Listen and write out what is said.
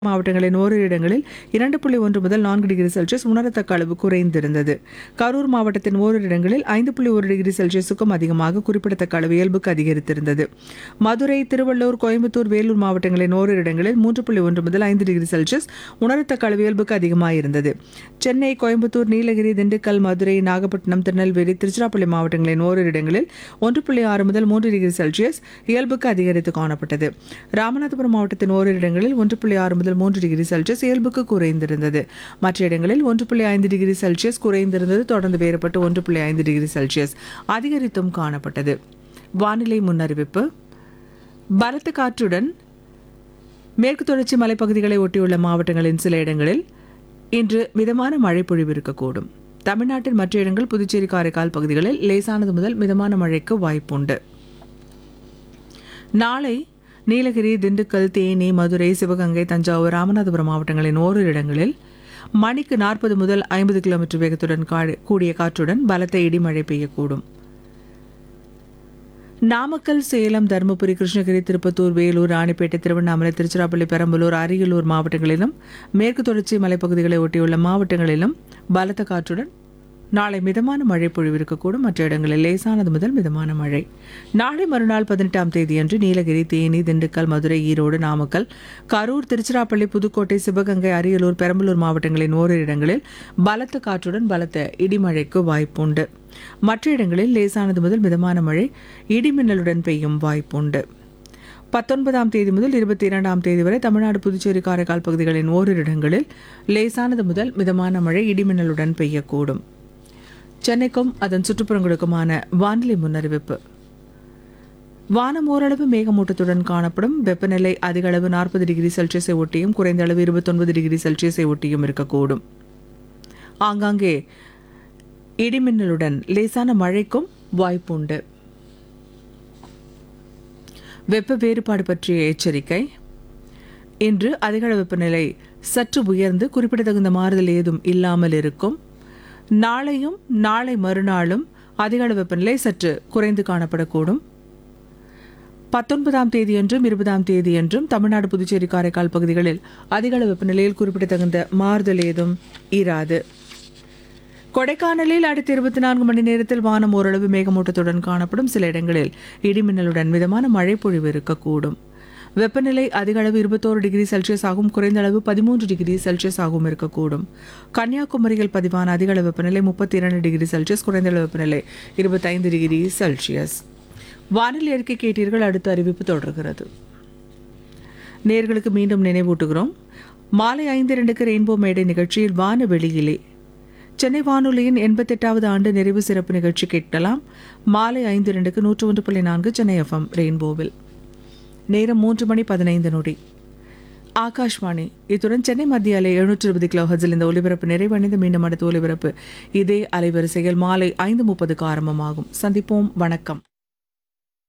மாவட்டங்களின் ஓரிரு இடங்களில் இரண்டு புள்ளி ஒன்று முதல் நான்கு டிகிரி செல்சியஸ் உணரத்தக்க அளவு குறைந்திருந்தது கரூர் மாவட்டத்தின் ஓரிரு இடங்களில் ஐந்து புள்ளி ஒரு டிகிரி செல்சியஸுக்கும் அதிகமாக குறிப்பிடத்தக்க அளவு இயல்புக்கு அதிகரித்திருந்தது மதுரை திருவள்ளூர் கோயம்புத்தூர் வேலூர் மாவட்டங்களின் ஓரிரு இடங்களில் மூன்று புள்ளி ஒன்று முதல் ஐந்து டிகிரி செல்சியஸ் உணரத்தக்க அளவு இயல்புக்கு அதிகமாக இருந்தது சென்னை கோயம்புத்தூர் நீலகிரி திண்டுக்கல் மதுரை நாகப்பட்டினம் திருநெல்வேலி திருச்சிராப்பள்ளி மாவட்டங்களின் ஓரிரு இடங்களில் ஒன்று புள்ளி ஆறு முதல் மூன்று டிகிரி செல்சியஸ் இயல்புக்கு அதிகரித்து காணப்பட்டது ராமநாதபுரம் மாவட்டத்தின் ஓரிரு இடங்களில் ஒன்று புள்ளி ஆறு முதல் மூன்று டிகிரி செல்சியஸ் இயல்புக்கு குறைந்திருந்தது மற்ற இடங்களில் ஒன்று புள்ளி ஐந்து டிகிரி செல்சியஸ் குறைந்திருந்தது தொடர்ந்து வேறுபட்டு ஒன்று புள்ளி ஐந்து டிகிரி செல்சியஸ் அதிகரித்தும் காணப்பட்டது வானிலை முன்னறிவிப்பு பலத்த காற்றுடன் மேற்கு தொடர்ச்சி மலைப்பகுதிகளை ஒட்டியுள்ள மாவட்டங்களின் சில இடங்களில் இன்று மிதமான மழை பொழிவு இருக்கக்கூடும் தமிழ்நாட்டின் மற்ற இடங்கள் புதுச்சேரி காரைக்கால் பகுதிகளில் லேசானது முதல் மிதமான மழைக்கு வாய்ப்புண்டு நாளை நீலகிரி திண்டுக்கல் தேனி மதுரை சிவகங்கை தஞ்சாவூர் ராமநாதபுரம் மாவட்டங்களின் ஓரிரு இடங்களில் மணிக்கு நாற்பது முதல் ஐம்பது கிலோமீட்டர் வேகத்துடன் கா- கூடிய காற்றுடன் பலத்த இடிமழை பெய்யக்கூடும் நாமக்கல் சேலம் தருமபுரி கிருஷ்ணகிரி திருப்பத்தூர் வேலூர் ராணிப்பேட்டை திருவண்ணாமலை திருச்சிராப்பள்ளி பெரம்பலூர் அரியலூர் மாவட்டங்களிலும் மேற்கு தொடர்ச்சி மலைப்பகுதிகளை ஒட்டியுள்ள மாவட்டங்களிலும் பலத்த காற்றுடன் நாளை மிதமான மழை பொழிவு இருக்கக்கூடும் மற்ற இடங்களில் லேசானது முதல் மிதமான மழை நாளை மறுநாள் பதினெட்டாம் தேதியன்று நீலகிரி தேனி திண்டுக்கல் மதுரை ஈரோடு நாமக்கல் கரூர் திருச்சிராப்பள்ளி புதுக்கோட்டை சிவகங்கை அரியலூர் பெரம்பலூர் மாவட்டங்களின் ஓரிரு இடங்களில் பலத்த காற்றுடன் பலத்த இடிமழைக்கு வாய்ப்புண்டு மற்ற இடங்களில் லேசானது முதல் மிதமான மழை இடிமின்னலுடன் பெய்யும் வாய்ப்புண்டு பத்தொன்பதாம் தேதி முதல் இருபத்தி இரண்டாம் தேதி வரை தமிழ்நாடு புதுச்சேரி காரைக்கால் பகுதிகளின் ஓரிரு இடங்களில் லேசானது முதல் மிதமான மழை இடிமின்னலுடன் பெய்யக்கூடும் சென்னைக்கும் அதன் சுற்றுப்புறங்களுக்குமான வானிலை முன்னறிவிப்பு வானம் ஓரளவு மேகமூட்டத்துடன் காணப்படும் வெப்பநிலை அதிக அளவு நாற்பது டிகிரி செல்சியஸை ஒட்டியும் குறைந்த அளவு இருபத்தொன்பது டிகிரி செல்சியஸை ஒட்டியும் இருக்கக்கூடும் ஆங்காங்கே இடிமின்னலுடன் லேசான மழைக்கும் வாய்ப்புண்டு வெப்ப வேறுபாடு பற்றிய எச்சரிக்கை இன்று அதிகளவு வெப்பநிலை சற்று உயர்ந்து குறிப்பிடத்தகுந்த மாறுதல் ஏதும் இல்லாமல் இருக்கும் நாளையும் நாளை மறுநாளும் அதிகளவு வெப்பநிலை சற்று குறைந்து காணப்படக்கூடும் பத்தொன்பதாம் தேதியன்றும் இருபதாம் தேதியன்றும் தமிழ்நாடு புதுச்சேரி காரைக்கால் பகுதிகளில் அதிகளவு வெப்பநிலையில் குறிப்பிடத்தகுந்த மாறுதல் ஏதும் இராது கொடைக்கானலில் அடுத்த இருபத்தி நான்கு மணி நேரத்தில் வானம் ஓரளவு மேகமூட்டத்துடன் காணப்படும் சில இடங்களில் இடிமின்னலுடன் மிதமான மழை பொழிவு இருக்கக்கூடும் வெப்பநிலை அதிக அளவு இருபத்தோரு டிகிரி செல்சியஸ் ஆகும் குறைந்த அளவு பதிமூன்று டிகிரி செல்சியஸ் ஆகவும் இருக்கக்கூடும் கன்னியாகுமரியில் பதிவான அதிக அளவு வெப்பநிலை முப்பத்தி இரண்டு டிகிரி செல்சியஸ் குறைந்த அளவு வெப்பநிலை இருபத்தைந்து டிகிரி செல்சியஸ் வானிலை அறிக்கை கேட்டீர்கள் அடுத்த அறிவிப்பு தொடர்கிறது நேர்களுக்கு மீண்டும் நினைவூட்டுகிறோம் மாலை ஐந்து இரண்டுக்கு ரெயின்போ மேடை நிகழ்ச்சியில் வானவெளியிலே சென்னை வானொலியின் எண்பத்தெட்டாவது ஆண்டு நிறைவு சிறப்பு நிகழ்ச்சி கேட்கலாம் மாலை ஐந்து இரண்டுக்கு நூற்று ஒன்று புள்ளி நான்கு சென்னை எஃப்எம் ரெயின்போவில் நேரம் மூன்று மணி பதினைந்து நொடி ஆகாஷ்வாணி இத்துடன் சென்னை மத்திய அலை எழுநூற்று இருபது கிலோ ஹர்ஸில் இந்த ஒலிபரப்பு நிறைவடைந்து மீண்டும் அடுத்த ஒலிபரப்பு இதே அலைவரிசையில் மாலை ஐந்து முப்பதுக்கு ஆரம்பமாகும் சந்திப்போம் வணக்கம்